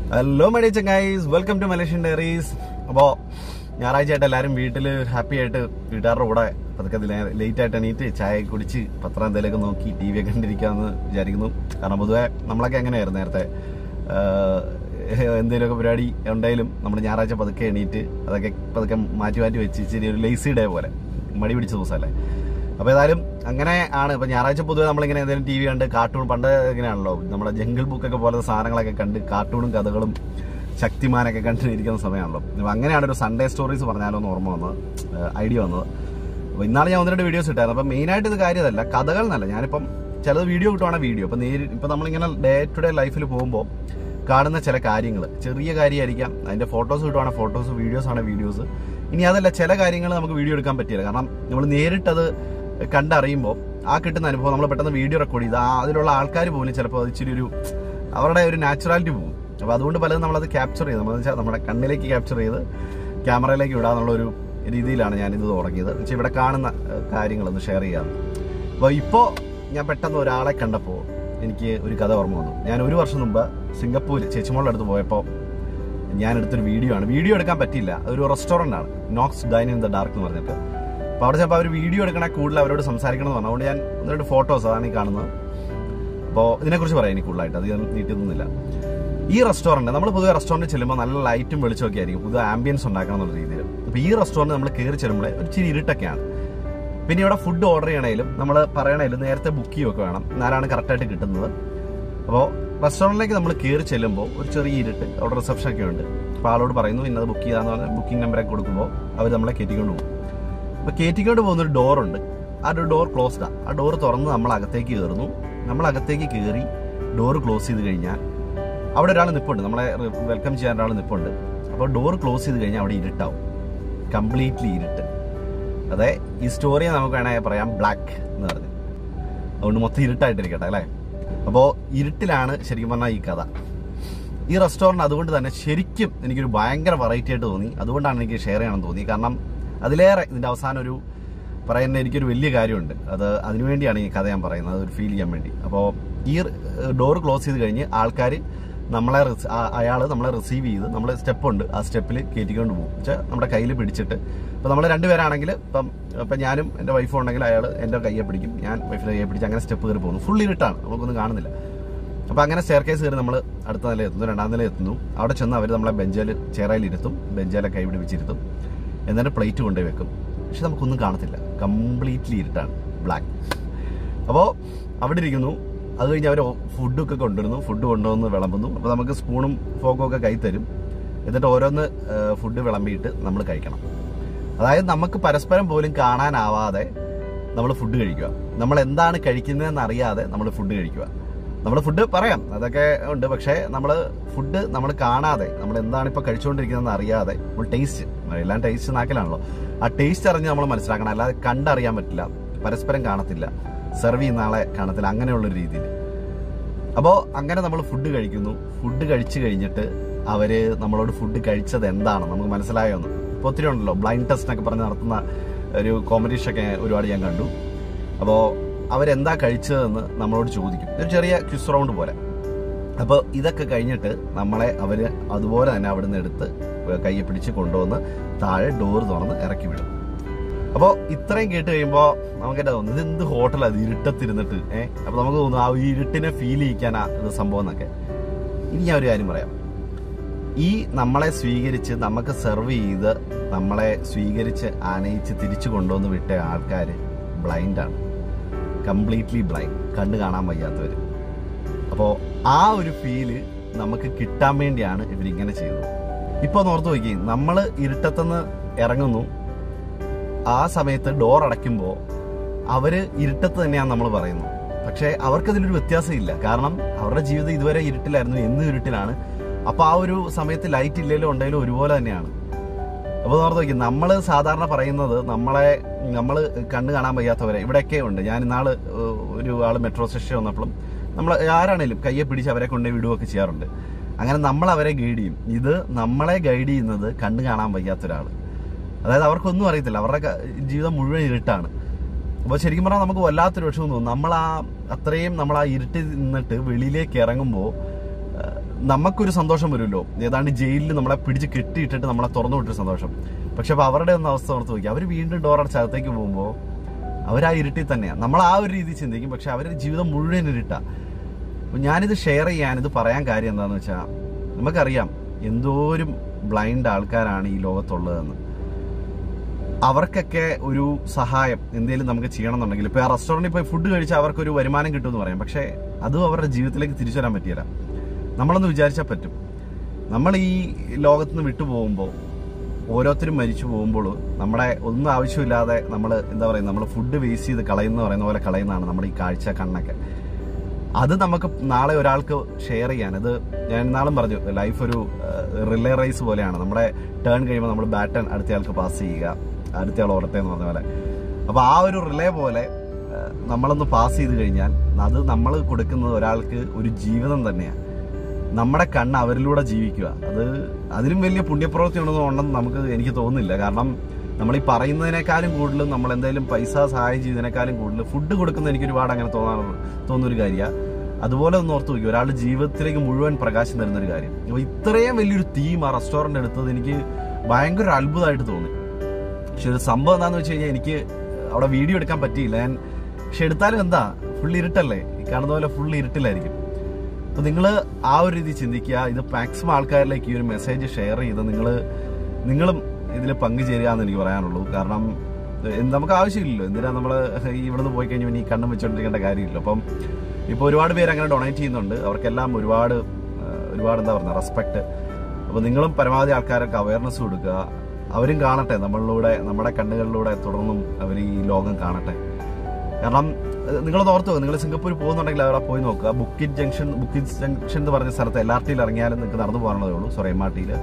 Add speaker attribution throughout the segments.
Speaker 1: hello my ചങ്ങായിസ് welcome to Malaysian diaries അപ്പോൾ ഞായറാഴ്ച ആയിട്ട് എല്ലാവരും വീട്ടിൽ ഹാപ്പി ആയിട്ട് വീട്ടുകാരുടെ കൂടെ പതുക്കെ ലേറ്റ് ആയിട്ട് എണീറ്റ് ചായ കുടിച്ച് പത്രം എന്തെങ്കിലുമൊക്കെ നോക്കി ടി വി ഒക്കെ കണ്ടിരിക്കാമെന്ന് വിചാരിക്കുന്നു കാരണം പൊതുവെ നമ്മളൊക്കെ എങ്ങനെയായിരുന്നു നേരത്തെ എന്തെങ്കിലുമൊക്കെ പരിപാടി ഉണ്ടെങ്കിലും നമ്മൾ ഞായറാഴ്ച പതുക്കെ എണീറ്റ് അതൊക്കെ പതുക്കെ മാറ്റി മാറ്റി വെച്ച് ഇച്ചിരി ഒരു ലേസി ഡേ പോലെ മടി പിടിച്ച ദിവസമല്ലേ അപ്പോൾ ഏതായാലും അങ്ങനെ ആണ് ഇപ്പൊ ഞായറാഴ്ച പൊതുവെ നമ്മളിങ്ങനെ എന്തെങ്കിലും ടി വി കണ്ട് കാർട്ടൂൺ പണ്ട് ഇങ്ങനെയാണല്ലോ നമ്മുടെ ജംഗിൾ ബുക്കൊക്കെ പോലത്തെ സാധനങ്ങളൊക്കെ കണ്ട് കാർട്ടൂണും കഥകളും ശക്തിമാനൊക്കെ കണ്ട് ഇരിക്കുന്ന സമയമാണല്ലോ അപ്പോൾ അങ്ങനെയാണ് ഒരു സൺഡേ സ്റ്റോറീസ് പറഞ്ഞാലോ എന്ന് ഓർമ്മ വന്നത് ഐഡിയ വന്നത് അപ്പോൾ ഇന്നാണ് ഞാൻ ഒന്ന് രണ്ട് വീഡിയോസ് ഇട്ടായിരുന്നു അപ്പോൾ മെയിനായിട്ട് ഇത് കാര്യമല്ല കഥകൾ എന്നല്ല ഞാനിപ്പം ചിലത് വീഡിയോ കിട്ടുവാണെങ്കിൽ വീഡിയോ ഇപ്പം നേരി ഇപ്പം നമ്മളിങ്ങനെ ഡേ ടു ഡേ ലൈഫിൽ പോകുമ്പോൾ കാണുന്ന ചില കാര്യങ്ങൾ ചെറിയ കാര്യമായിരിക്കാം അതിന്റെ ഫോട്ടോസ് കിട്ടുവാണെങ്കിൽ ഫോട്ടോസ് വീഡിയോസ് ആണ് വീഡിയോസ് ഇനി അതല്ല ചില കാര്യങ്ങൾ നമുക്ക് വീഡിയോ എടുക്കാൻ പറ്റില്ല കാരണം നമ്മൾ നേരിട്ടത് കണ്ടറിയുമ്പോൾ ആ കിട്ടുന്ന അനുഭവം നമ്മൾ പെട്ടെന്ന് വീഡിയോ റെക്കോർഡ് ചെയ്ത് ആ അതിലുള്ള ആൾക്കാർ പോലും ചിലപ്പോൾ അത് ഇച്ചിരി ഒരു അവരുടെ ഒരു നാച്ചുറാലിറ്റി പോകും അപ്പോൾ അതുകൊണ്ട് പലതും നമ്മളത് ക്യാപ്ചർ ചെയ്ത് നമ്മൾ വെച്ചാൽ നമ്മുടെ കണ്ണിലേക്ക് ക്യാപ്ചർ ചെയ്ത് ക്യാമറയിലേക്ക് വിടാന്നുള്ള ഒരു രീതിയിലാണ് ഞാനിത് തുടങ്ങിയത് വെച്ചാൽ ഇവിടെ കാണുന്ന കാര്യങ്ങളൊന്ന് ഷെയർ ചെയ്യാം അപ്പോൾ ഇപ്പോൾ ഞാൻ പെട്ടെന്ന് ഒരാളെ കണ്ടപ്പോൾ എനിക്ക് ഒരു കഥ ഓർമ്മ വന്നു ഞാൻ ഒരു വർഷം മുമ്പ് സിംഗപ്പൂർ ചേച്ചിമോളുടെ അടുത്ത് പോയപ്പോൾ ഞാൻ എടുത്തൊരു വീഡിയോ ആണ് വീഡിയോ എടുക്കാൻ പറ്റില്ല അതൊരു റെസ്റ്റോറൻ്റ് ആണ് Nox dine in the dark എന്ന് പറഞ്ഞിട്ട് അപ്പോൾ അവിടെ ചിലപ്പോൾ അവർ വീഡിയോ എടുക്കണ കൂടുതൽ അവരോട് സംസാരിക്കണം എന്ന് പറഞ്ഞു അതുകൊണ്ട് ഞാൻ എന്നിട്ട് ഫോട്ടോസ് അതാണ് ഈ കാണുന്നത് അപ്പോൾ ഇതിനെക്കുറിച്ച് പറയാം എനിക്ക് കൂടുതലായിട്ട് അത് ഞാൻ നീട്ടുന്നില്ല ഈ റെസ്റ്റോറൻറ്റ് നമ്മൾ പൊതുവെ റെസ്റ്റോറൻറ്റ് ചെല്ലുമ്പോൾ നല്ല ലൈറ്റും വെളിച്ചമൊക്കെ ആയിരിക്കും പുതിയ ആംബിയൻസ് ഉണ്ടാക്കണം എന്നുള്ള രീതിയിൽ അപ്പോൾ ഈ റെസ്റ്റോറൻറ്റ് നമ്മൾ കയറി ചെല്ലുമ്പോൾ ഒരു ഇച്ചിരി ഇരുട്ടൊക്കെയാണ് പിന്നെ ഇവിടെ ഫുഡ് ഓർഡർ ചെയ്യണേലും നമ്മൾ പറയണേലും നേരത്തെ ബുക്ക് ചെയ്യുകയൊക്കെ വേണം എന്നാലാണ് കറക്റ്റായിട്ട് കിട്ടുന്നത് അപ്പോൾ റെസ്റ്റോറൻറ്റിലേക്ക് നമ്മൾ കയറി ചെല്ലുമ്പോൾ ഒരു ചെറിയ ഇരുട്ട് അവിടെ റിസപ്ഷൻ ഒക്കെ ഉണ്ട് അപ്പോൾ ആളോട് പറയുന്നു ഇന്നത് ബുക്ക് ചെയ്യാന്ന് പറഞ്ഞാൽ ബുക്കിംഗ് നമ്പറൊക്കെ കൊടുക്കുമ്പോൾ അവർ നമ്മളെ കയറ്റിക്കൊണ്ട് പോകും അപ്പോൾ കയറ്റിക്കൊണ്ട് പോകുന്ന ഒരു ഡോറുണ്ട് ആ ഒരു ഡോർ ക്ലോസ്ഡാണ് ആ ഡോർ തുറന്ന് നമ്മൾ അകത്തേക്ക് കയറുന്നു നമ്മൾ അകത്തേക്ക് കയറി ഡോർ ക്ലോസ് ചെയ്ത് കഴിഞ്ഞാൽ അവിടെ ഒരാൾ നിൽപ്പുണ്ട് നമ്മളെ വെൽക്കം ചെയ്യാൻ ഒരാൾ നിൽപ്പുണ്ട് അപ്പോൾ ഡോർ ക്ലോസ് ചെയ്ത് കഴിഞ്ഞാൽ അവിടെ ഇരുട്ടാവും കംപ്ലീറ്റ്ലി ഇരുട്ട് അതെ ഈ സ്റ്റോറിയെ നമുക്ക് വേണമെങ്കിൽ പറയാം ബ്ലാക്ക് എന്ന് പറഞ്ഞു അതുകൊണ്ട് മൊത്തം ഇരുട്ടായിട്ടിരിക്കട്ടെ അല്ലേ അപ്പോൾ ഇരുട്ടിലാണ് ശരിക്കും പറഞ്ഞാൽ ഈ കഥ ഈ റെസ്റ്റോറൻറ്റ് അതുകൊണ്ട് തന്നെ ശരിക്കും എനിക്കൊരു ഭയങ്കര വെറൈറ്റി ആയിട്ട് തോന്നി അതുകൊണ്ടാണ് എനിക്ക് ഷെയർ ചെയ്യണം തോന്നി കാരണം അതിലേറെ ഇതിൻ്റെ അവസാനം ഒരു പറയുന്ന എനിക്കൊരു വലിയ കാര്യമുണ്ട് അത് അതിനുവേണ്ടിയാണ് ഈ കഥ ഞാൻ പറയുന്നത് ഒരു ഫീൽ ചെയ്യാൻ വേണ്ടി അപ്പോൾ ഈ ഡോർ ക്ലോസ് ചെയ്ത് കഴിഞ്ഞ് ആൾക്കാർ നമ്മളെ അയാൾ നമ്മളെ റിസീവ് ചെയ്ത് നമ്മൾ സ്റ്റെപ്പുണ്ട് ആ സ്റ്റെപ്പിൽ കയറ്റിക്കൊണ്ട് പോകും വെച്ചാൽ നമ്മുടെ കയ്യിൽ പിടിച്ചിട്ട് ഇപ്പോൾ നമ്മൾ രണ്ടുപേരാണെങ്കിൽ ഇപ്പം ഇപ്പം ഞാനും എൻ്റെ വൈഫും ഉണ്ടെങ്കിൽ അയാൾ എൻ്റെ കയ്യെ പിടിക്കും ഞാൻ വൈഫിൻ്റെ കയ്യെ പിടിച്ച് അങ്ങനെ സ്റ്റെപ്പ് കയറി പോകുന്നു ഫുൾ ഇരുട്ടാണ് നമുക്കൊന്നും കാണുന്നില്ല അപ്പോൾ അങ്ങനെ സ്റ്റെയർ കേസ് കയറി നമ്മൾ അടുത്ത നില എത്തുന്നു രണ്ടാം നില എത്തുന്നു അവിടെ ചെന്ന് അവർ നമ്മളെ ബെഞ്ചിൽ ചെയറയിൽ ഇരുത്തും ബെഞ്ചിലെ കൈ പിടിപ്പിച്ചിരുത്തും എന്നിട്ട് പ്ലേറ്റ് കൊണ്ടുപോയി വെക്കും പക്ഷെ നമുക്കൊന്നും കാണത്തില്ല കംപ്ലീറ്റ്ലി ഇരുട്ടാണ് ബ്ലാക്ക് അപ്പോൾ അവിടെ ഇരിക്കുന്നു അത് കഴിഞ്ഞ് അവർ ഫുഡൊക്കെ കൊണ്ടുവരുന്നു ഫുഡ് കൊണ്ടുവന്ന് വിളമ്പുന്നു അപ്പോൾ നമുക്ക് സ്പൂണും ഫോക്കും ഒക്കെ കൈ തരും എന്നിട്ട് ഓരോന്ന് ഫുഡ് വിളമ്പിയിട്ട് നമ്മൾ കഴിക്കണം അതായത് നമുക്ക് പരസ്പരം പോലും കാണാനാവാതെ നമ്മൾ ഫുഡ് കഴിക്കുക നമ്മൾ എന്താണ് കഴിക്കുന്നതെന്ന് അറിയാതെ നമ്മൾ ഫുഡ് കഴിക്കുക നമ്മൾ ഫുഡ് പറയാം അതൊക്കെ ഉണ്ട് പക്ഷേ നമ്മൾ ഫുഡ് നമ്മൾ കാണാതെ നമ്മൾ എന്താണ് ഇപ്പോൾ കഴിച്ചുകൊണ്ടിരിക്കുന്നതെന്ന് അറിയാതെ നമ്മൾ ടേസ്റ്റ് എല്ലാം ടേസ്റ്റ് നാക്കിലാണല്ലോ ആ ടേസ്റ്റ് അറിഞ്ഞ് നമ്മൾ മനസ്സിലാക്കണം അല്ലാതെ കണ്ടറിയാൻ പറ്റില്ല പരസ്പരം കാണത്തില്ല സെർവ് ചെയ്യുന്ന ആളെ കാണത്തില്ല അങ്ങനെയുള്ളൊരു രീതിയിൽ അപ്പോൾ അങ്ങനെ നമ്മൾ ഫുഡ് കഴിക്കുന്നു ഫുഡ് കഴിച്ചു കഴിഞ്ഞിട്ട് അവര് നമ്മളോട് ഫുഡ് കഴിച്ചത് എന്താണ് നമുക്ക് മനസ്സിലായോന്ന് ഇപ്പോൾ ഒത്തിരി ഉണ്ടല്ലോ ബ്ലൈൻഡ് ടെസ്റ്റ് എന്നൊക്കെ പറഞ്ഞ് നടത്തുന്ന ഒരു കോമ്പറ്റീഷൻ ഒക്കെ ഒരുപാട് ഞാൻ കണ്ടു അപ്പോൾ അവരെന്താ കഴിച്ചതെന്ന് നമ്മളോട് ചോദിക്കും ഒരു ചെറിയ ക്വിസ് റൗണ്ട് പോലെ അപ്പോൾ ഇതൊക്കെ കഴിഞ്ഞിട്ട് നമ്മളെ അവർ അതുപോലെ തന്നെ അവിടെ നിന്ന് എടുത്ത് കയ്യെ പിടിച്ച് കൊണ്ടുവന്ന് താഴെ ഡോർ തുറന്ന് ഇറക്കി വിടും അപ്പോൾ ഇത്രയും കേട്ട് കഴിയുമ്പോൾ നമുക്ക് എന്താ തോന്നുന്നത് ഇത് എന്ത് ഹോട്ടലാണ് ഇരുട്ടത്തിരുന്നിട്ട് ഏഹ് അപ്പോൾ നമുക്ക് തോന്നുന്നു ആ ഇരുട്ടിനെ ഫീൽ ചെയ്യിക്കാനാ ഇത് സംഭവം എന്നൊക്കെ ഇനി ഞാൻ ഒരു കാര്യം പറയാം ഈ നമ്മളെ സ്വീകരിച്ച് നമുക്ക് സെർവ് ചെയ്ത് നമ്മളെ സ്വീകരിച്ച് ആനയിച്ച് തിരിച്ചു കൊണ്ടുവന്ന് വിട്ട ആൾക്കാർ ബ്ലൈൻഡാണ് കംപ്ലീറ്റ്ലി ബ്ലൈൻഡ് കണ്ണ് കാണാൻ വയ്യാത്തവർ അപ്പോൾ ആ ഒരു ഫീല് നമുക്ക് കിട്ടാൻ വേണ്ടിയാണ് ഇവരിങ്ങനെ ചെയ്തത് ഇപ്പോൾ ഒന്ന് ഓർത്ത് നോക്കി നമ്മൾ ഇരുട്ടത്തുനിന്ന് ഇറങ്ങുന്നു ആ സമയത്ത് ഡോർ അടയ്ക്കുമ്പോൾ അവര് ഇരുട്ടത്ത് തന്നെയാണ് നമ്മൾ പറയുന്നത് പക്ഷേ അവർക്കതിലൊരു വ്യത്യാസമില്ല കാരണം അവരുടെ ജീവിതം ഇതുവരെ ഇരുട്ടിലായിരുന്നു എന്നും ഇരുട്ടിലാണ് അപ്പോൾ ആ ഒരു സമയത്ത് ലൈറ്റ് ഇല്ലെങ്കിലും ഉണ്ടെങ്കിലും ഒരുപോലെ തന്നെയാണ് അപ്പോൾ ഓർത്ത് നോക്കി നമ്മൾ സാധാരണ പറയുന്നത് നമ്മളെ നമ്മൾ കണ്ണ് കാണാൻ വയ്യാത്തവരെ ഇവിടെയൊക്കെ ഉണ്ട് ഞാൻ ഇന്നാള് ഒരു ആൾ മെട്രോ സ്റ്റേഷൻ വന്നപ്പോഴും നമ്മൾ ആരാണേലും കയ്യെ പിടിച്ച് അവരെ കൊണ്ടുപോയി വിടുകയൊക്കെ ചെയ്യാറുണ്ട് അങ്ങനെ നമ്മൾ അവരെ ഗൈഡ് ചെയ്യും ഇത് നമ്മളെ ഗൈഡ് ചെയ്യുന്നത് കണ്ണ് കാണാൻ വയ്യാത്ത ഒരാൾ അതായത് അവർക്കൊന്നും അറിയത്തില്ല അവരുടെ ക- ജീവിതം മുഴുവൻ ഇരുട്ടാണ് അപ്പോൾ ശരിക്കും പറഞ്ഞാൽ നമുക്ക് വല്ലാത്തൊരു വിഷമം തോന്നും നമ്മൾ ആ അത്രയും നമ്മൾ ആ ഇരുട്ടിൽ നിന്നിട്ട് വെളിയിലേക്ക് ഇറങ്ങുമ്പോൾ നമുക്കൊരു സന്തോഷം വരുമല്ലോ ഏതാണ്ട് ജയിലിൽ നമ്മളെ പിടിച്ച് കെട്ടിയിട്ടിട്ട് നമ്മളെ തുറന്നു വിട്ടൊരു സന്തോഷം പക്ഷെ അപ്പൊ അവരുടെ ഒന്ന് അവസ്ഥ ഓർത്ത് നോക്കി അവർ വീണ്ടും ഡോർ അടച്ച് അകത്തേക്ക് പോകുമ്പോൾ അവർ ആ ഇരുട്ടിൽ തന്നെയാണ് നമ്മൾ ആ ഒരു രീതി ചിന്തിക്കും പക്ഷെ അവരുടെ ജീവിതം മുഴുവൻ ഇരുട്ടാ അപ്പൊ ഞാനിത് ഷെയർ ചെയ്യാൻ ഇത് പറയാൻ കാര്യം എന്താണെന്ന് വെച്ചാൽ നമുക്കറിയാം എന്തോരം ബ്ലൈൻഡ് ആൾക്കാരാണ് ഈ ലോകത്തുള്ളതെന്ന് അവർക്കൊക്കെ ഒരു സഹായം എന്തെങ്കിലും നമുക്ക് ചെയ്യണം എന്നുണ്ടെങ്കിൽ ഇപ്പോൾ ആ റെസ്റ്റോറൻറ്റിൽ പോയി ഫുഡ് കഴിച്ചാൽ അവർക്കൊരു വരുമാനം കിട്ടുമെന്ന് പറയാം പക്ഷേ അതും അവരുടെ ജീവിതത്തിലേക്ക് തിരിച്ചു വരാൻ പറ്റിയില്ല നമ്മളൊന്ന് വിചാരിച്ചാൽ പറ്റും നമ്മൾ ഈ ലോകത്ത് നിന്ന് വിട്ടു പോകുമ്പോൾ ഓരോരുത്തരും മരിച്ചു പോകുമ്പോൾ നമ്മുടെ ഒന്നും ആവശ്യമില്ലാതെ നമ്മൾ എന്താ പറയുക നമ്മൾ ഫുഡ് വേസ്റ്റ് ചെയ്ത് കളയുന്ന പറയുന്ന പോലെ കളയുന്നതാണ് നമ്മുടെ ഈ കാഴ്ച കണ്ണൊക്കെ അത് നമുക്ക് നാളെ ഒരാൾക്ക് ഷെയർ ചെയ്യാൻ അത് ഞാൻ ഇന്നാളും പറഞ്ഞു ലൈഫ് ഒരു റിലേ റേസ് പോലെയാണ് നമ്മുടെ ടേൺ കഴിയുമ്പോൾ നമ്മൾ ബാറ്റൺ അടുത്തയാൾക്ക് പാസ് ചെയ്യുക അടുത്തയാൾ ഓടട്ടെ എന്ന് പറഞ്ഞ പോലെ അപ്പോൾ ആ ഒരു റിലേ പോലെ ആ, നമ്മളൊന്ന് പാസ് ചെയ്ത് കഴിഞ്ഞാൽ അത് നമ്മൾ കൊടുക്കുന്നത് ഒരാൾക്ക് ഒരു ജീവിതം തന്നെയാണ് നമ്മുടെ കണ്ണ് അവരിലൂടെ ജീവിക്കുക അത് അതിലും വലിയ പുണ്യപ്രവൃത്തി ഉണ്ടെന്ന് ഉണ്ടെന്ന് നമുക്ക് എനിക്ക് തോന്നുന്നില്ല കാരണം നമ്മൾ ഈ പറയുന്നതിനേക്കാളും കൂടുതലും നമ്മൾ എന്തെങ്കിലും പൈസ സഹായം ചെയ്തതിനേക്കാളും കൂടുതൽ ഫുഡ് കൊടുക്കുന്ന എനിക്ക് ഒരുപാട് അങ്ങനെ തോന്നാറുണ്ട് തോന്നുന്നൊരു കാര്യമാണ് അതുപോലെ ഒന്ന് ഓർത്ത് നോക്കി ഒരാളുടെ ജീവിതത്തിലേക്ക് മുഴുവൻ പ്രകാശം തരുന്ന ഒരു കാര്യം അപ്പോൾ ഇത്രയും വലിയൊരു തീം ആ റെസ്റ്റോറൻറ്റ് എടുത്തത് എനിക്ക് ഭയങ്കര ഒരു അത്ഭുതമായിട്ട് തോന്നി പക്ഷെ ഒരു സംഭവം എന്താണെന്ന് വെച്ച് കഴിഞ്ഞാൽ എനിക്ക് അവിടെ വീഡിയോ എടുക്കാൻ പറ്റിയില്ല ഞാൻ പക്ഷെ എടുത്താലും എന്താ ഫുൾ ഇരുട്ടല്ലേ ഈ കാണുന്ന പോലെ ഫുൾ ഇരുട്ടിലായിരിക്കും അപ്പൊ നിങ്ങൾ ആ ഒരു രീതി ചിന്തിക്കുക ഇത് മാക്സിമം ആൾക്കാരിലേക്ക് ഈ ഒരു മെസ്സേജ് ഷെയർ ചെയ്ത് നിങ്ങൾ നിങ്ങളും ഇതിൽ പങ്കുചേരുക എന്ന് എനിക്ക് പറയാനുള്ളൂ കാരണം ഏഹ്, നമുക്ക് ആവശ്യമില്ലല്ലോ എന്തിനാ നമ്മൾ ഇവിടുന്ന് പോയി കഴിഞ്ഞാൽ ഇനി ഈ കണ്ണും വെച്ചുകൊണ്ടിരിക്കേണ്ട കാര്യമില്ല അപ്പം ഇപ്പോൾ ഒരുപാട് പേര് അങ്ങനെ ഡൊണേറ്റ് ചെയ്യുന്നുണ്ട് അവർക്കെല്ലാം ഒരുപാട് ഏഹ്, ഒരുപാട് എന്താ പറയുക റെസ്പെക്ട് അപ്പോൾ നിങ്ങളും പരമാവധി ആൾക്കാർക്ക് അവയർനെസ് കൊടുക്കുക അവരും കാണട്ടെ നമ്മളിലൂടെ നമ്മുടെ കണ്ണുകളിലൂടെ തുടർന്നും അവർ ഈ ലോകം കാണട്ടെ കാരണം നിങ്ങളത് ഓർത്ത് നിങ്ങൾ സിംഗപ്പൂർ പോകുന്നുണ്ടെങ്കിൽ അവിടെ പോയി നോക്കുക ബുക്കിറ്റ് ജംഗ്ഷൻ ബുക്കിറ്റ് ജംഗ്ഷൻ എന്ന് പറഞ്ഞ സ്ഥലത്ത് എൽ ആർ ടിയിൽ ഇറങ്ങിയാലും നിങ്ങൾക്ക് നടന്നു പോകാനുള്ളതേ ഉള്ളൂ സോറി എം ആർ ടിയിൽ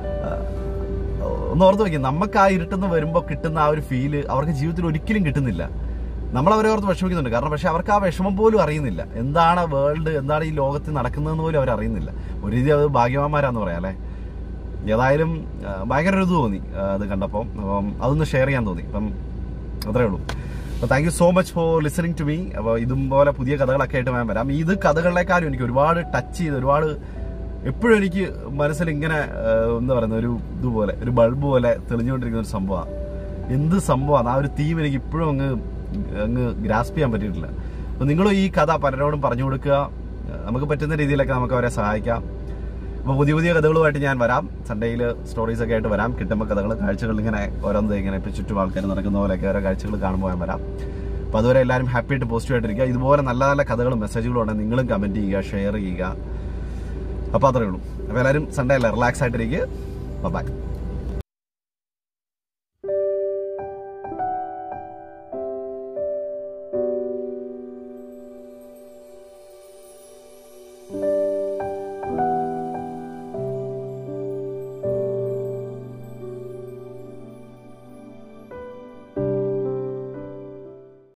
Speaker 1: ഒന്ന് ഓർത്ത് നോക്കി നമുക്ക് ആ ഇരുട്ടെന്ന് വരുമ്പോൾ കിട്ടുന്ന ആ ഒരു ഫീല് അവർക്ക് ജീവിതത്തിൽ ഒരിക്കലും കിട്ടുന്നില്ല നമ്മൾ അവരെ ഓർത്ത് വിഷമിക്കുന്നുണ്ട് കാരണം പക്ഷെ അവർക്ക് ആ വിഷമം പോലും അറിയുന്നില്ല എന്താണ് വേൾഡ് എന്താണ് ഈ ലോകത്തിൽ നടക്കുന്നതെന്ന് പോലും അവർ അറിയുന്നില്ല ഒരു രീതി അത് ഭാഗ്യവാന്മാരാന്ന് പറയാം അല്ലേ ഏതായാലും ആ, ഭയങ്കര ഒരു ഇത് തോന്നി ആ, അത് കണ്ടപ്പോൾ അപ്പം അതൊന്ന് ഷെയർ ചെയ്യാൻ തോന്നി അപ്പം അത്രേ ഉള്ളൂ അപ്പോൾ thank you so much for listening to me അപ്പോൾ ഇതും പോലെ പുതിയ കഥകളൊക്കെ ആയിട്ട് ഞാൻ വരാം ഇത് കഥകളിലേക്കാളും എനിക്ക് ഒരുപാട് ടച്ച് ചെയ്ത് ഒരുപാട് എപ്പോഴും എനിക്ക് മനസ്സിൽ ഇങ്ങനെ ആ, എന്താ പറയുന്ന ഒരു ഇതുപോലെ ഒരു ബൾബ് പോലെ തെളിഞ്ഞുകൊണ്ടിരിക്കുന്ന ഒരു സംഭവമാണ് എന്ത് സംഭവമാണ് ആ ഒരു തീം എനിക്ക് ഇപ്പോഴും അങ്ങ് അങ്ങ് ഗ്രാസ്പ് ചെയ്യാൻ പറ്റിയിട്ടില്ല അപ്പോൾ നിങ്ങളും ഈ കഥ പലരോടും പറഞ്ഞു കൊടുക്കുക നമുക്ക് പറ്റുന്ന രീതിയിലൊക്കെ നമുക്ക് അവരെ സഹായിക്കാം അപ്പോൾ പുതിയ പുതിയ കഥകളുമായിട്ട് ഞാൻ വരാം സൺഡേയിൽ സ്റ്റോറീസ് ഒക്കെ ആയിട്ട് വരാം കിട്ടുമ്പോൾ കഥകൾ കാഴ്ചകൾ ഇങ്ങനെ ഓരോന്ന് ഇങ്ങനെ ഇപ്പോൾ ചുറ്റും ആൾക്കാർ നടക്കുന്ന പോലെയൊക്കെ ഓരോ കാഴ്ചകൾ കാണുമ്പോൾ ഞാൻ വരാം അപ്പോൾ അതുവരെ എല്ലാവരും ഹാപ്പി ആയിട്ട് പോസിറ്റീവ് ആയിട്ടിരിക്കുക ഇതുപോലെ നല്ല നല്ല കഥകളും മെസ്സേജുകളും ഉണ്ടെങ്കിൽ നിങ്ങളും കമൻറ്റ് ചെയ്യുക ഷെയർ ചെയ്യുക അപ്പോൾ അത്രേ ഉള്ളൂ അപ്പോൾ എല്ലാവരും സൺഡേ അല്ല റിലാക്സ് ആയിട്ടിരിക്കുക ബൈ